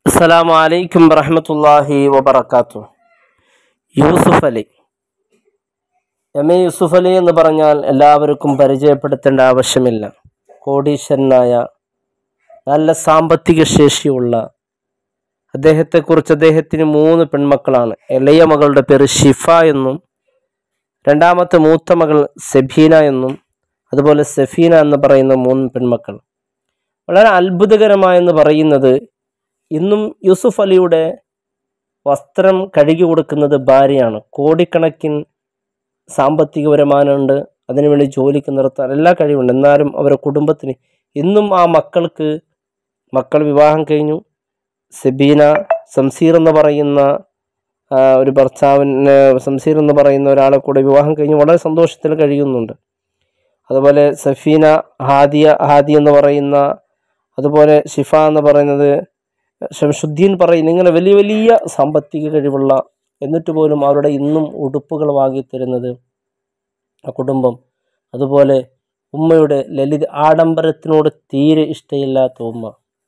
അസ്സലാമു അലൈക്കും വറഹ്മത്തുള്ളാഹി വബറകാത്തു യൂസുഫ് അലി എം എ യൂസുഫ് അലി എന്ന് പറഞ്ഞാൽ എല്ലാവർക്കും പരിചയപ്പെടുത്തേണ്ട ആവശ്യമില്ല കോടീശ്വരനായ നല്ല സാമ്പത്തിക ശേഷിയുള്ള അദ്ദേഹത്തെക്കുറിച്ച് അദ്ദേഹത്തിന് മൂന്ന് പെൺമക്കളാണ് ഇളയ മകളുടെ പേര് ഷിഫ എന്നും രണ്ടാമത്തെ മൂത്ത മകൾ സെബീന എന്നും അതുപോലെ സെഫീന എന്ന് പറയുന്ന മൂന്ന് പെൺമക്കൾ വളരെ അത്ഭുതകരമായെന്ന് പറയുന്നത് ഇന്നും യൂസുഫ് അലിയുടെ വസ്ത്രം കഴുകി കൊടുക്കുന്നത് ഭാര്യയാണ് കോടിക്കണക്കിന് സാമ്പത്തിക വരുമാനമുണ്ട് അതിനുവേണ്ടി ജോലിക്ക് നിർത്താൻ എല്ലാ കഴിവുണ്ട് എന്നാലും അവരുടെ കുടുംബത്തിന് ഇന്നും ആ മക്കൾക്ക് മക്കൾ വിവാഹം കഴിഞ്ഞു സെബീന സംസീർ എന്ന് പറയുന്ന ആ, ഒരു ഭർത്താവിന് സംസീർ എന്ന് പറയുന്ന ഒരാളെ കൂടെ വിവാഹം കഴിഞ്ഞ് വളരെ സന്തോഷത്തിൽ കഴിയുന്നുണ്ട് അതുപോലെ സഫീന ഹാദിയ ഹാദി എന്ന് പറയുന്ന അതുപോലെ ഷിഫ എന്ന് പറയുന്നത് ഷംഷുദ്ദീൻ പറയുന്ന ഇങ്ങനെ വലിയ വലിയ സാമ്പത്തിക കഴിവുള്ള എന്നിട്ട് പോലും അവരുടെ ഇന്നും ഉടുപ്പുകൾ വാങ്ങിത്തരുന്നത് ആ കുടുംബം അതുപോലെ ഉമ്മയുടെ ലളിത ആഡംബരത്തിനോട് തീരെ ഇഷ്ടമില്ലാത്ത ഉമ്മ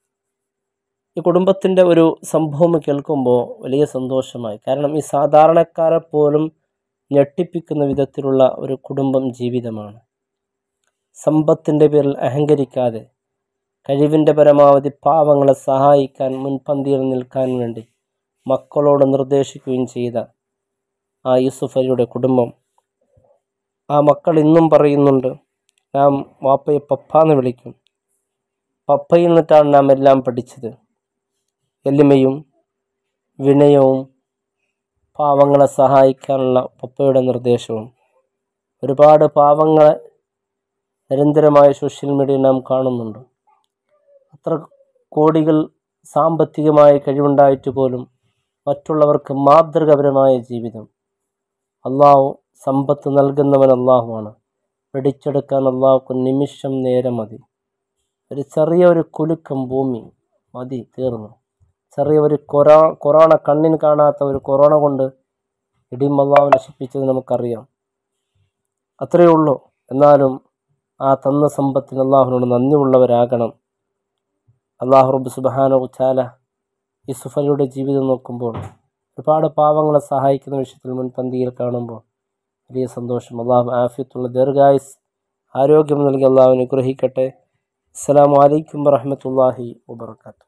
ഈ കുടുംബത്തിൻ്റെ ഒരു സംഭവം കേൾക്കുമ്പോൾ വലിയ സന്തോഷമായി കാരണം ഈ സാധാരണക്കാരെ പോലും ഞെട്ടിപ്പിക്കുന്ന വിധത്തിലുള്ള ഒരു കുടുംബം ജീവിതമാണ് സമ്പത്തിൻ്റെ പേരിൽ അഹങ്കരിക്കാതെ കഴിവിൻ്റെ പരമാവധി പാവങ്ങളെ സഹായിക്കാൻ മുൻപന്തിയിൽ നിൽക്കാൻ വേണ്ടി മക്കളോട് നിർദ്ദേശിക്കുകയും ചെയ്ത ആ യൂസുഫ് അലിയുടെ കുടുംബം ആ മക്കൾ ഇന്നും പറയുന്നുണ്ട് നാം വാപ്പയെ പപ്പ എന്ന് വിളിക്കും പപ്പയിൽ നിന്നിട്ടാണ് നാം എല്ലാം പഠിച്ചത് എളിമയും വിനയവും പാവങ്ങളെ സഹായിക്കാനുള്ള പപ്പയുടെ നിർദ്ദേശവും ഒരുപാട് പാവങ്ങളെ നിരന്തരമായ സോഷ്യൽ മീഡിയയിൽ നാം കാണുന്നുണ്ട് അത്ര കോടികൾ സാമ്പത്തികമായ കഴിവുണ്ടായിട്ട് പോലും മറ്റുള്ളവർക്ക് മാതൃകപരമായ ജീവിതം അള്ളാഹു സമ്പത്ത് നൽകുന്നവൻ അള്ളാഹുവാണ് പിടിച്ചെടുക്കാൻ അള്ളാഹുക്ക് നിമിഷം നേരം മതി ഒരു ചെറിയ ഒരു കുലുക്കം ഭൂമി മതി തീർന്നു ചെറിയ ഒരു കൊറോ കൊറോണ കണ്ണിന് കാണാത്ത ഒരു കൊറോണ കൊണ്ട് ഇടിയും അള്ളാഹു നശിപ്പിച്ചത് നമുക്കറിയാം അത്രയേ ഉള്ളൂ എന്നാലും ആ തന്ന സമ്പത്തിന് അള്ളാഹുവിനോട് നന്ദിയുള്ളവരാകണം അള്ളാഹു റബ്ബ് സുബാന ഉച്ചാല ഈ സുഫലിയുടെ ജീവിതം നോക്കുമ്പോൾ ഒരുപാട് പാവങ്ങളെ സഹായിക്കുന്ന വിഷയത്തിൽ മുൻപന്തിയിൽ കാണുമ്പോൾ വലിയ സന്തോഷം അള്ളാഹു ആഫിയത്തുള്ള ദീർഘായുസ് ആരോഗ്യം നൽകി അള്ളാഹു അനുഗ്രഹിക്കട്ടെ അസ്സലാമു അലൈക്കും വറഹ്മത്തുള്ളാഹി വബർക്കാത്തു